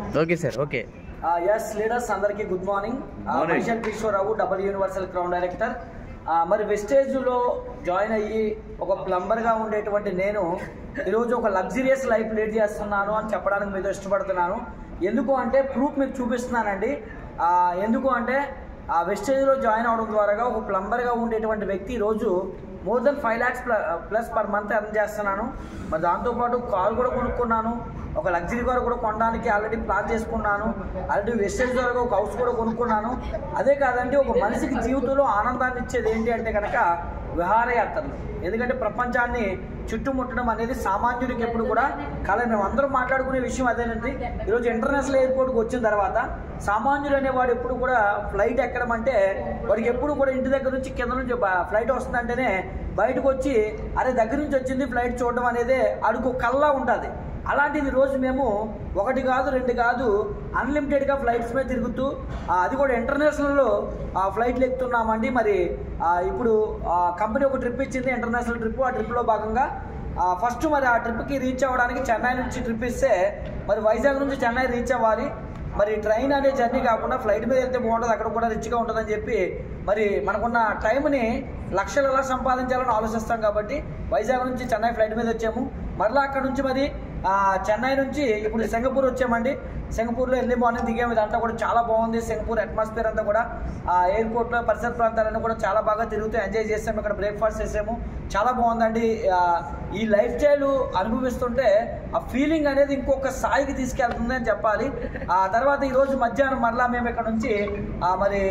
Okay sir okay yes leaders అందరికీ good morning Morning. మైషన్ Kishorao double universal crown director ఆ, మరి వెస్టేజ్లో జాయిన్ అయ్యి ఒక ప్లంబర్గా ఉండేటువంటి నేను ఈరోజు ఒక లగ్జరియస్ లైఫ్ లీడ్ చేస్తున్నాను అని చెప్పడానికి మీతో ఇష్టపడుతున్నాను ఎందుకు అంటే ప్రూఫ్ మీకు చూపిస్తున్నానండి ఆ, ఎందుకు అంటే ఆ వెస్టేజ్లో జాయిన్ అవడం ద్వారా ఒక ప్లంబర్గా ఉండేటువంటి వ్యక్తి ఈరోజు more than five lakhs plus per month earn చేస్తున్నాను మరి దాంతోపాటు కారు కూడా కొనుక్కున్నాను ఒక లగ్జరీ కారు కూడా కొనడానికి ఆల్రెడీ ప్లాన్ చేసుకున్నాను ఆల్రెడీ వెస్టేజ్ ద్వారా ఒక హౌస్ కూడా కొనుక్కున్నాను అదే కాదండి ఒక మనిషికి జీవితంలో ఆనందాన్ని ఇచ్చేది ఏంటి అంటే కనుక విహారయాత్రలు ఎందుకంటే ప్రపంచాన్ని చుట్టుముట్టడం అనేది సామాన్యుడికి ఎప్పుడు కూడా కళ మేము అందరం మాట్లాడుకునే విషయం అదేనండి ఈరోజు ఇంటర్నేషనల్ ఎయిర్పోర్ట్కి వచ్చిన తర్వాత సామాన్యుడు అనేవాడు ఎప్పుడు కూడా ఫ్లైట్ ఎక్కడం అంటే వాడికి ఎప్పుడు కూడా ఇంటి దగ్గర నుంచి కింద నుంచి బ- ఫ్లైట్ వస్తుందంటేనే బయటకు వచ్చి అరే దగ్గర నుంచి వచ్చింది ఫ్లైట్ చూడడం అనేది అడుగు కల్లా ఉంటుంది అలాంటిది రోజు మేము ఒకటి కాదు రెండు కాదు అన్లిమిటెడ్గా ఫ్లైట్స్ మీద తిరుగుతూ ఆ, అది కూడా ఇంటర్నేషనల్లో ఆ, ఫ్లైట్లు ఎక్కుతున్నామండి మరి ఆ, ఇప్పుడు ఆ, కంపెనీ ఒక ట్రిప్ ఇచ్చింది ఇంటర్నేషనల్ ట్రిప్ ఆ ట్రిప్లో భాగంగా ఆ, ఫస్ట్ మరి ఆ ట్రిప్కి రీచ్ అవ్వడానికి చెన్నై నుంచి ట్రిప్ ఇస్తే మరి వైజాగ్ నుంచి చెన్నై రీచ్ అవ్వాలి మరి ట్రైన్ అనే జర్నీ కాకుండా ఫ్లైట్ మీద వెళ్తే బాగుంటుంది అక్కడ కూడా రిచ్గా ఉంటుందని చెప్పి మరి మనకున్న టైంని లక్షలు ఎలా సంపాదించాలని ఆలోచిస్తాం కాబట్టి వైజాగ్ నుంచి చెన్నై ఫ్లైట్ మీద వచ్చాము మరలా అక్కడ నుంచి మరి ఆ, చెన్నై నుంచి ఇప్పుడు సింగపూర్ వచ్చామండి సింగపూర్లో ఎర్లీ మార్నింగ్ దిగాము ఇదంతా కూడా చాలా బాగుంది సింగపూర్ అట్మాస్ఫియర్ అంతా కూడా ఆ ఎయిర్పోర్ట్లో పరిసర ప్రాంతాలన్నీ కూడా చాలా బాగా తిరుగుతూ ఎంజాయ్ చేసాము ఇక్కడ బ్రేక్ఫాస్ట్ చేసాము చాలా బాగుందండి ఆ, ఈ లైఫ్ స్టైల్ అనుభవిస్తుంటే ఆ ఫీలింగ్ అనేది ఇంకొక స్థాయికి తీసుకెళ్తుంది అని చెప్పాలి ఆ తర్వాత ఈరోజు మధ్యాహ్నం మరలా మేము ఇక్కడ నుంచి ఆ, మరి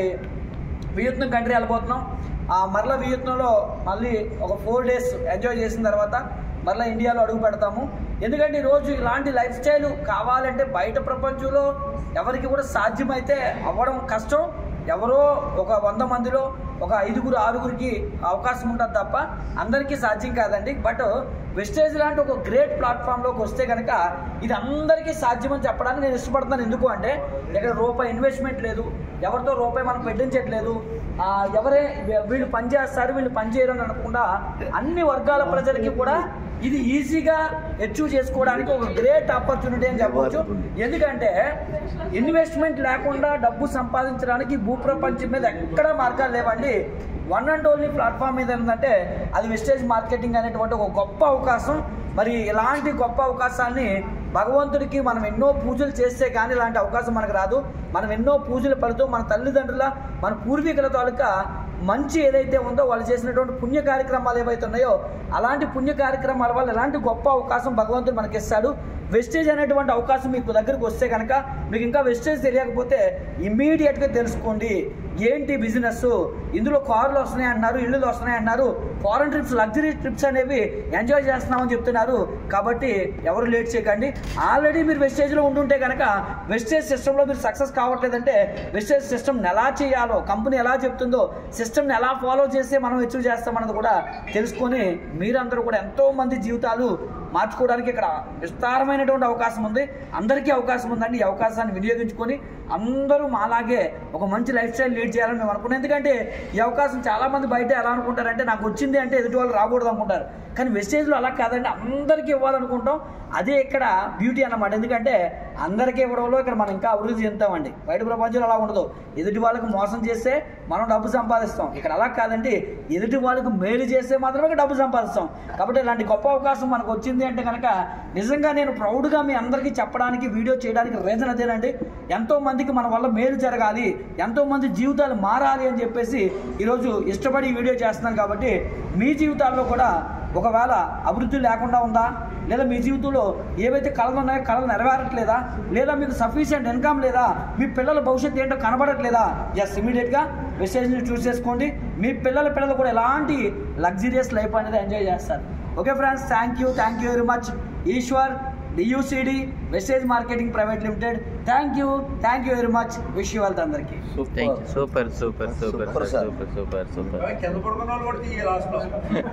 వియత్నం కంట్రీ వెళ్ళిపోతున్నాం ఆ మరలా వియత్నంలో మళ్ళీ ఒక ఫోర్ డేస్ ఎంజాయ్ చేసిన తర్వాత మరలా ఇండియాలో అడుగు పెడతాము ఎందుకంటే ఈరోజు ఇలాంటి లైఫ్ స్టైల్ కావాలంటే బయట ప్రపంచంలో ఎవరికి కూడా సాధ్యమైతే అవ్వడం కష్టం ఎవరో ఒక వంద మందిలో ఒక ఐదుగురు ఆరుగురికి అవకాశం ఉంటుంది తప్ప అందరికీ సాధ్యం కాదండి బట్ వెస్టేజ్ లాంటి ఒక గ్రేట్ ప్లాట్ఫామ్లోకి వస్తే కనుక ఇది అందరికీ సాధ్యమని చెప్పడానికి నేను ఇష్టపడుతున్నాను ఎందుకు అంటే ఇక్కడ రూపాయి ఇన్వెస్ట్మెంట్ లేదు ఎవరితో రూపాయి మనం పెట్టించట్లేదు ఆ, ఎవరే వీళ్ళు పని చేస్తారు వీళ్ళు పని చేయరు అని అనకుండా అన్ని వర్గాల ప్రజలకి కూడా ఇది ఈజీగా అచీవ్ చేసుకోవడానికి ఒక గ్రేట్ ఆపర్చునిటీ అని చెప్పవచ్చు ఎందుకంటే ఇన్వెస్ట్మెంట్ లేకుండా డబ్బు సంపాదించడానికి భూప్రపంచం మీద ఎక్కడా మార్గాలు లేవండి వన్ అండ్ ఓన్లీ ప్లాట్ఫామ్ మీద ఏంటంటే అది వెస్టేజ్ మార్కెటింగ్ అనేటువంటి ఒక గొప్ప అవకాశం మరి ఇలాంటి గొప్ప అవకాశాన్ని భగవంతుడికి మనం ఎన్నో పూజలు చేస్తే కానీ ఇలాంటి అవకాశం మనకు రాదు మనం ఎన్నో పూజలు పడుతూ మన తల్లిదండ్రుల మన పూర్వీకుల తాలూకా మంచి ఏదైతే ఉందో వాళ్ళు చేసినటువంటి పుణ్య కార్యక్రమాలు ఏవైతే ఉన్నాయో అలాంటి పుణ్య కార్యక్రమాల వల్ల ఎలాంటి గొప్ప అవకాశం భగవంతుడు మనకి ఇస్తాడు వెస్టేజ్ అనేటువంటి అవకాశం మీకు దగ్గరకు వస్తే కనుక మీకు ఇంకా వెస్టేజ్ తెలియకపోతే ఇమ్మీడియట్గా తెలుసుకోండి ఏంటి బిజినెస్ ఇందులో కార్లు వస్తున్నాయి అంటున్నారు ఇళ్ళు వస్తున్నాయి అంటున్నారు ఫారెన్ ట్రిప్స్ లగ్జరీ ట్రిప్స్ అనేవి ఎంజాయ్ చేస్తున్నామని చెప్తున్నారు కాబట్టి ఎవరు లేట్ చేయకండి ఆల్రెడీ మీరు వెస్టేజ్లో ఉండుంటే కనుక వెస్టేజ్ సిస్టంలో మీరు సక్సెస్ కావట్లేదంటే వెస్టేజ్ సిస్టమ్ ఎలా చేయాలో కంపెనీ ఎలా చెప్తుందో సిస్టమ్ని ఎలా ఫాలో చేస్తే మనం అచీవ్ చేస్తామన్నది కూడా తెలుసుకొని మీరందరూ కూడా ఎంతో మంది జీవితాలు మార్చుకోవడానికి ఇక్కడ విస్తారమైనటువంటి అవకాశం ఉంది అందరికీ అవకాశం ఉందండి ఈ అవకాశాన్ని వినియోగించుకొని అందరూ మాలాగే ఒక మంచి లైఫ్ స్టైల్ లీడ్ చేయాలని మేము అనుకున్నాం ఎందుకంటే ఈ అవకాశం చాలా మంది బయట ఎలా అనుకుంటారంటే నాకు వచ్చింది అంటే ఎదుటి వాళ్ళు రాకూడదు అనుకుంటారు కానీ వెస్టేజ్లో అలా కాదండి అందరికీ ఇవ్వాలనుకుంటాం అదే ఇక్కడ బ్యూటీ అన్నమాట ఎందుకంటే అందరికీ ఇవ్వడంలో ఇక్కడ మనం ఇంకా అభివృద్ధి చెందుతామండి బయట ప్రపంచంలో అలా ఉండదు ఎదుటి వాళ్ళకి మోసం చేస్తే మనం డబ్బు సంపాదిస్తాం ఇక్కడ అలా కాదండి ఎదుటి వాళ్ళకి మేలు చేస్తే మాత్రమే డబ్బు సంపాదిస్తాం కాబట్టి ఇలాంటి గొప్ప అవకాశం మనకు వచ్చింది అంటే కనుక నిజంగా నేను ప్రౌడ్గా మీ అందరికీ చెప్పడానికి వీడియో చేయడానికి రీజన్ అదేనండి ఎంతో మందికి మన వల్ల మేలు జరగాలి ఎంతో మంది జీవితాలు మారాలి అని చెప్పేసి ఈరోజు ఇష్టపడి ఈ వీడియో చేస్తున్నాను కాబట్టి మీ జీవితాల్లో కూడా ఒకవేళ అభివృద్ధి లేకుండా ఉందా లేదా మీ జీవితంలో ఏవైతే కళలు ఉన్నాయో కళలు నెరవేరట్లేదా లేదా మీకు సఫిషియంట్ ఇన్కమ్ లేదా మీ పిల్లల భవిష్యత్తు ఏంటో కనబడట్లేదా ఎస్ ఇమీడియట్గా మెసేజ్ని చూస్ చేసుకోండి మీ పిల్లల పిల్లలు కూడా ఎలాంటి లగ్జరియస్ లైఫ్ అనేది ఎంజాయ్ చేస్తారు okay friends thank you thank you very much Eshwar డియూసిడి wastage marketing private limited thank you thank you very much wish you wealth అందరికీ thank you super super super Super, sir. Super super super కింద పడుకున్న వాళ్ళు కూడా తీయ last లో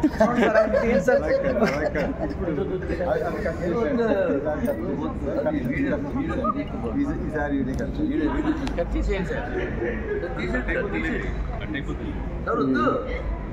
ఈసారి తీసేయండి సార్ తీసేయండి తీసేయండి